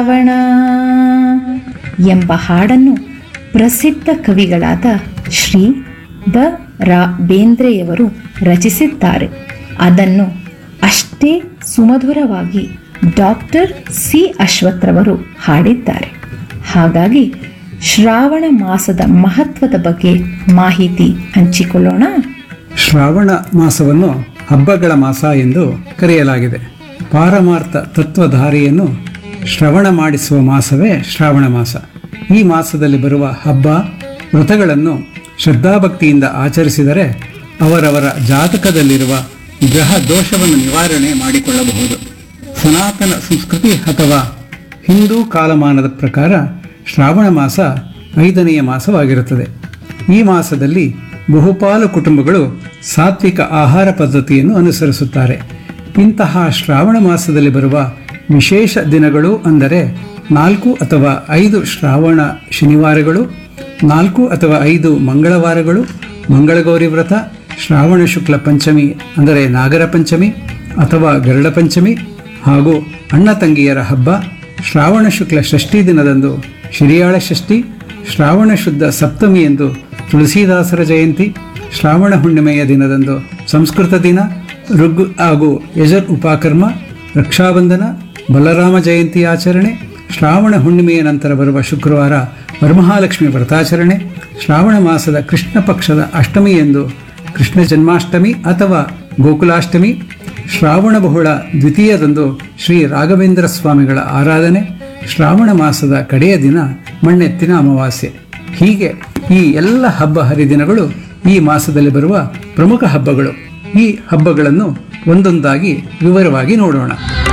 ಶ್ರವಣ ಎಂಬ ಹಾಡನ್ನು ಪ್ರಸಿದ್ಧ ಕವಿಗಳಾದ ಶ್ರೀ ದ ರಾ ಬೇಂದ್ರೆಯವರು ರಚಿಸಿದ್ದಾರೆ ಅದನ್ನು ಅಷ್ಟೇ ಸುಮಧುರವಾಗಿ ಡಾಕ್ಟರ್ ಸಿ ಅಶ್ವಥ್ರವರು ಹಾಡಿದ್ದಾರೆ ಹಾಗಾಗಿ ಶ್ರಾವಣ ಮಾಸದ ಮಹತ್ವದ ಬಗ್ಗೆ ಮಾಹಿತಿ ಹಂಚಿಕೊಳ್ಳೋಣ ಶ್ರಾವಣ ಮಾಸವನ್ನು ಹಬ್ಬಗಳ ಮಾಸ ಎಂದು ಕರೆಯಲಾಗಿದೆ ಪಾರಮಾರ್ಥ ತತ್ವಧಾರೆಯನ್ನು ಶ್ರವಣ ಮಾಡಿಸುವ ಮಾಸವೇ ಶ್ರಾವಣ ಮಾಸ ಈ ಮಾಸದಲ್ಲಿ ಬರುವ ಹಬ್ಬ ವ್ರತಗಳನ್ನು ಶ್ರದ್ಧಾಭಕ್ತಿಯಿಂದ ಆಚರಿಸಿದರೆ ಅವರವರ ಜಾತಕದಲ್ಲಿರುವ ಗ್ರಹ ದೋಷವನ್ನು ನಿವಾರಣೆ ಮಾಡಿಕೊಳ್ಳಬಹುದು ಸನಾತನ ಸಂಸ್ಕೃತಿ ಅಥವಾ ಹಿಂದೂ ಕಾಲಮಾನದ ಪ್ರಕಾರ ಶ್ರಾವಣ ಮಾಸ ಐದನೆಯ ಮಾಸವಾಗಿರುತ್ತದೆ ಈ ಮಾಸದಲ್ಲಿ ಬಹುಪಾಲು ಕುಟುಂಬಗಳು ಸಾತ್ವಿಕ ಆಹಾರ ಪದ್ಧತಿಯನ್ನು ಅನುಸರಿಸುತ್ತಾರೆ ಇಂತಹ ಶ್ರಾವಣ ಮಾಸದಲ್ಲಿ ಬರುವ ವಿಶೇಷ ದಿನಗಳು ಅಂದರೆ ನಾಲ್ಕು ಅಥವಾ ಐದು ಶ್ರಾವಣ ಶನಿವಾರಗಳು ನಾಲ್ಕು ಅಥವಾ ಐದು ಮಂಗಳವಾರಗಳು ಮಂಗಳಗೌರಿ ವ್ರತ ಶ್ರಾವಣ ಶುಕ್ಲ ಪಂಚಮಿ ಅಂದರೆ ನಾಗರ ಪಂಚಮಿ ಅಥವಾ ಗರುಡ ಪಂಚಮಿ ಹಾಗೂ ಅಣ್ಣ ತಂಗಿಯರ ಹಬ್ಬ ಶ್ರಾವಣ ಶುಕ್ಲ ಷಷ್ಠಿ ದಿನದಂದು ಶಿರಿಯಾಳ ಷಷ್ಠಿ ಶ್ರಾವಣ ಶುದ್ಧ ಸಪ್ತಮಿ ಎಂದು ತುಳಸೀದಾಸರ ಜಯಂತಿ ಶ್ರಾವಣ ಹುಣ್ಣಿಮೆಯ ದಿನದಂದು ಸಂಸ್ಕೃತ ದಿನ ಋಗ್ ಹಾಗೂ ಯಜರ್ ಉಪಕರ್ಮ ರಕ್ಷಾಬಂಧನ ಬಲರಾಮ ಜಯಂತಿ ಆಚರಣೆ ಶ್ರಾವಣ ಹುಣ್ಣಿಮೆಯ ನಂತರ ಬರುವ ಶುಕ್ರವಾರ ವರಮಹಾಲಕ್ಷ್ಮಿ ವ್ರತಾಚರಣೆ ಶ್ರಾವಣ ಮಾಸದ ಕೃಷ್ಣ ಪಕ್ಷದ ಅಷ್ಟಮಿ ಎಂದು ಕೃಷ್ಣ ಜನ್ಮಾಷ್ಟಮಿ ಅಥವಾ ಗೋಕುಲಾಷ್ಟಮಿ ಶ್ರಾವಣ ಬಹುಳ ದ್ವಿತೀಯದಂದು ಶ್ರೀ ರಾಘವೇಂದ್ರ ಸ್ವಾಮಿಗಳ ಆರಾಧನೆ ಶ್ರಾವಣ ಮಾಸದ ಕಡೆಯ ದಿನ ಮಣ್ಣೆತ್ತಿನ ಅಮಾವಾಸ್ಯೆ ಹೀಗೆ ಈ ಎಲ್ಲ ಹಬ್ಬ ಹರಿದಿನಗಳು ಈ ಮಾಸದಲ್ಲಿ ಬರುವ ಪ್ರಮುಖ ಹಬ್ಬಗಳು ಈ ಹಬ್ಬಗಳನ್ನು ಒಂದೊಂದಾಗಿ ವಿವರವಾಗಿ ನೋಡೋಣ